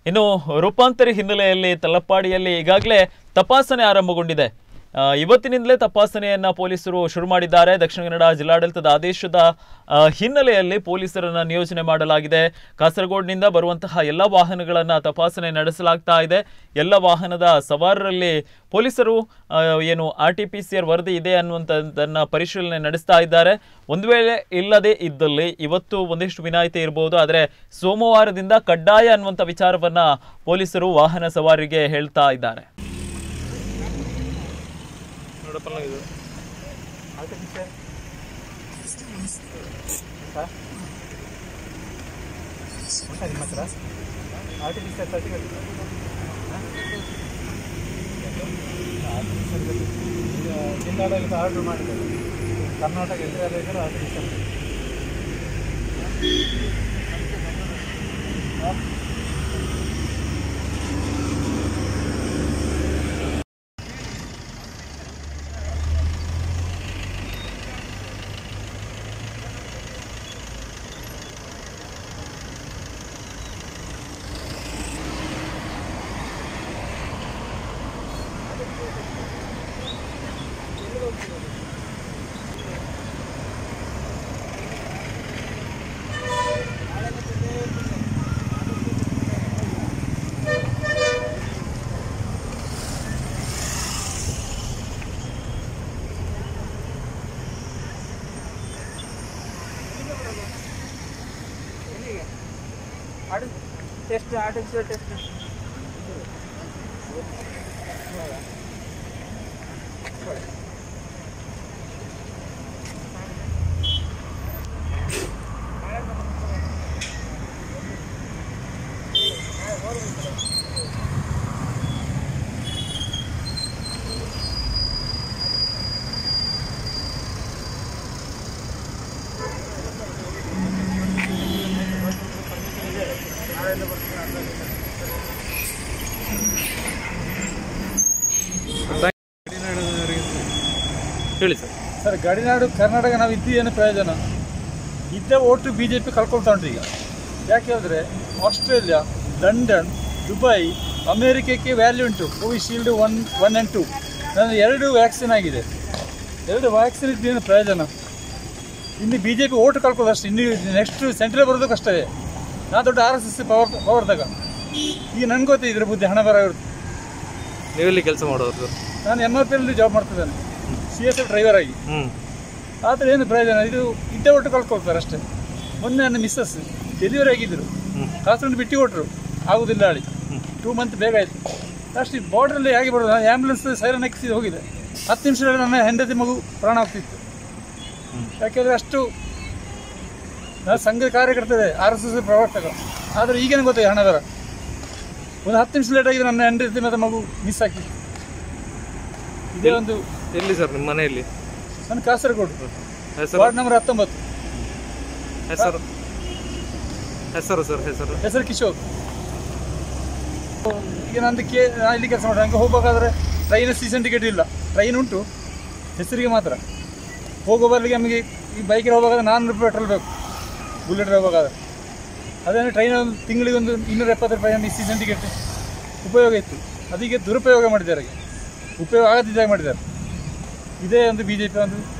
ಇನ್ನು ರೂಪಾಂತರಿ ಹಿನ್ನೆಲೆಯಲ್ಲಿ ತಲಪ್ಪಾಡಿಯಲ್ಲಿ ಈಗಾಗಲೇ ತಪಾಸಣೆ ಆರಂಭಗೊಂಡಿದೆ ಆ, ಇವತ್ತಿನಿಂದಲೇ ತಪಾಸಣೆಯನ್ನ ಪೊಲೀಸರು ಶುರು ಮಾಡಿದ್ದಾರೆ ದಕ್ಷಿಣ ಕನ್ನಡ ಜಿಲ್ಲಾಡಳಿತದ ಆದೇಶದ ಆ, ಹಿನ್ನೆಲೆಯಲ್ಲಿ ಪೊಲೀಸರನ್ನ ನಿಯೋಜನೆ ಮಾಡಲಾಗಿದೆ ಕಾಸರಗೋಡಿನಿಂದ ಬರುವಂತಹ ಎಲ್ಲ ವಾಹನಗಳನ್ನ ತಪಾಸಣೆ ನಡೆಸಲಾಗ್ತಾ ಇದೆ ಎಲ್ಲ ವಾಹನದ ಸವಾರರಲ್ಲಿ ಪೊಲೀಸರು ಆ, ಏನು R T P C R ವರದಿ ಇದೆ ಅನ್ನುವಂಥದ್ದನ್ನ ಪರಿಶೀಲನೆ ನಡೆಸ್ತಾ ಇದ್ದಾರೆ ಒಂದು ವೇಳೆ ಇಲ್ಲದೆ ಇದ್ದಲ್ಲಿ ಇವತ್ತು ಒಂದಿಷ್ಟು ವಿನಾಯಿತಿ ಇರಬಹುದು ಆದರೆ ಸೋಮವಾರದಿಂದ ಕಡ್ಡಾಯ ಅನ್ನುವಂಥ ವಿಚಾರವನ್ನ ಪೊಲೀಸರು ವಾಹನ ಸವಾರಿಗೆ ಹೇಳ್ತಾ ಇದ್ದಾರೆ ಜಿಲ್ಲಾಡಳಿತ ಆರ್ಡರ್ ಮಾಡಿದ್ದಾರೆ ಕರ್ನಾಟಕ ಜಿಲ್ಲಾಡಳಿತ ಆರ್ಟಿಫಿಷಿಯಲ್ ಟೆಸ್ಟ್ ಆರ್ಟಿಫಿಷಿಯಲ್ ಟೆಸ್ಟ್ ಹೇಳಿ ಸರ್ ಸರ್ ಗಡಿನಾಡು ಕರ್ನಾಟಕ ನಾವು ಇದ್ದೇನು ಪ್ರಯೋಜನ ಇದ್ದ ಓಟು ಬಿ ಜೆ ಪಿ ಕಳ್ಕೊಳ್ತಾ ಉಂಟು ಈಗ ಯಾಕೆ ಹೇಳಿದ್ರೆ ಆಸ್ಟ್ರೇಲಿಯಾ ಲಂಡನ್ ದುಬೈ ಅಮೇರಿಕಕ್ಕೆ ವ್ಯಾಲ್ಯೂ ಉಂಟು Covishield one one and two ನನ್ನ ಎರಡು ವ್ಯಾಕ್ಸಿನ್ ಆಗಿದೆ ಎರಡು ವ್ಯಾಕ್ಸಿನ್ ಇದ್ದೇನು ಪ್ರಯೋಜನ ಇನ್ನು ಬಿ ಜೆ ಪಿ ಓಟು ಕಳ್ಕೊಳ್ಳೋದು ಅಷ್ಟೇ ಇನ್ನು ನೆಕ್ಸ್ಟ್ ಸೆಂಟ್ರಲ್ ಬರೋದು ಕಷ್ಟವೇ ನಾನು ದೊಡ್ಡ ಆರ್ ಎಸ್ ಎಸ್ ಪವರ್ ಪವರ್ದಾಗ ಈಗ ನನಗೆ ಗೊತ್ತಿದ್ರೆ ಬುದ್ಧಿ ಹಣ ಬರ ನೀವೆಲ್ಲಿ ಕೆಲಸ ಮಾಡೋದು ಸರ್ ನಾನು ಎಮ್ ಆರ್ ಪಿ ಅಲ್ಲಿ ಜಾಬ್ ಮಾಡ್ತಿದ್ದೇನೆ ಸಿ ಎಸ್ ಎಫ್ ಡ್ರೈವರ್ ಆಗಿ ಹ್ಞೂ ಆದರೆ ಏನು ಪ್ರಯೋಜನ ಇದು ಇದ್ದ ಒಟ್ಟು ಕಳ್ಕೊಳ್ತಾರೆ ಅಷ್ಟೇ ಮೊನ್ನೆ ನನ್ನ ಮಿಸ್ಸಸ್ ಡೆಲಿವರಿ ಆಗಿದ್ದರು ಕಾಸರನ್ನು ಬಿಟ್ಟು ಕೊಟ್ಟರು ಆಗುದಿಲ್ಲ ಹೇಳಿ ಟೂ ಮಂತ್ ಬೇಗ ಆಯಿತು ಲಾಸ್ಟ್ ಈ ಬಾರ್ಡ್ರಲ್ಲಿ ಹೇಗೆ ಬರೋದು ನಾನು ಆ್ಯಂಬುಲೆನ್ಸ್ ಸೈರನ್ ಹಾಕಿಸಿ ಹೋಗಿದೆ ಹತ್ತು ನಿಮಿಷದಲ್ಲಿ ನನ್ನ ಹೆಂಡತಿ ಮಗು ಪ್ರಾಣ ಆಗ್ತಿತ್ತು ಯಾಕೆಂದರೆ ಅಷ್ಟು ನಾನು ಸಂಘ ಕಾರ್ಯಕರ್ತದೆ ಆರ್ ಎಸ್ ಎಸ್ ಪ್ರವರ್ತಕ ಆದರೆ ಈಗೇನು ಗೊತ್ತಾಗ ಹಣ ಬರ ಒಂದು ಹತ್ತು ನಿಮಿಷ ಲೇಟ್ ಆಗಿದೆ ನನ್ನ ಹೆಂಡತಿ ಮತ್ತು ಮಗು ಮಿಸ್ ಆಗಿತ್ತು ಇದೇ ಒಂದು ಎಲ್ಲಿ ಸರ್ ನಿಮ್ಮ ಮನೆಯಲ್ಲಿ ನನ್ನ ಕಾಸರಗೋಡು ಹೆಸರು ವಾರ್ಡ್ ನಂಬರ್ ಹತ್ತೊಂಬತ್ತು ಹೆಸರು ಹೆಸರು ಸರ್ ಹೆಸರು ಹೆಸರು ಕಿಶೋರ್ ಈಗ ನಂದು ಕೇ ನಾನು ಇಲ್ಲಿ ಕೆಲಸ ಮಾಡಿ ಹಂಗೆ ಹೋಗ್ಬೇಕಾದ್ರೆ ಟ್ರೈನ್ ಸೀಸನ್ ಟಿಕೆಟ್ ಇಲ್ಲ ಟ್ರೈನ್ ಉಂಟು ಹೆಸರಿಗೆ ಮಾತ್ರ ಹೋಗೋ ಬರ್ಲಿಕ್ಕೆ ನಮಗೆ ಈ ಬೈಕಲ್ಲಿ ಹೋಗ್ಬೇಕಾದ್ರೆ ನಾನ್ನೂರು ರೂಪಾಯಿ ಪೆಟ್ರೋಲ್ ಬೇಕು ಬುಲೆಟ್ ಹೋಗ್ಬೇಕಾದ್ರೆ ಅದೇ ಟ್ರೈನ್ ಒಂದು ತಿಂಗಳಿಗೆ ಒಂದು ಇನ್ನೂರ ಎಪ್ಪತ್ತು ರೂಪಾಯಿ ನಮಗೆ ಸೀಸನ್ ಟಿಕೆಟ್ ಉಪಯೋಗ ಇತ್ತು ಅದೀಗ ದುರುಪಯೋಗ ಮಾಡಿದ್ದಾರೆ ಉಪಯೋಗ ಆಗದಿದ್ದಾಗ ಮಾಡಿದ್ದಾರೆ ಇದೇ ಒಂದು ಬಿ ಜೆ ಪಿ ಒಂದು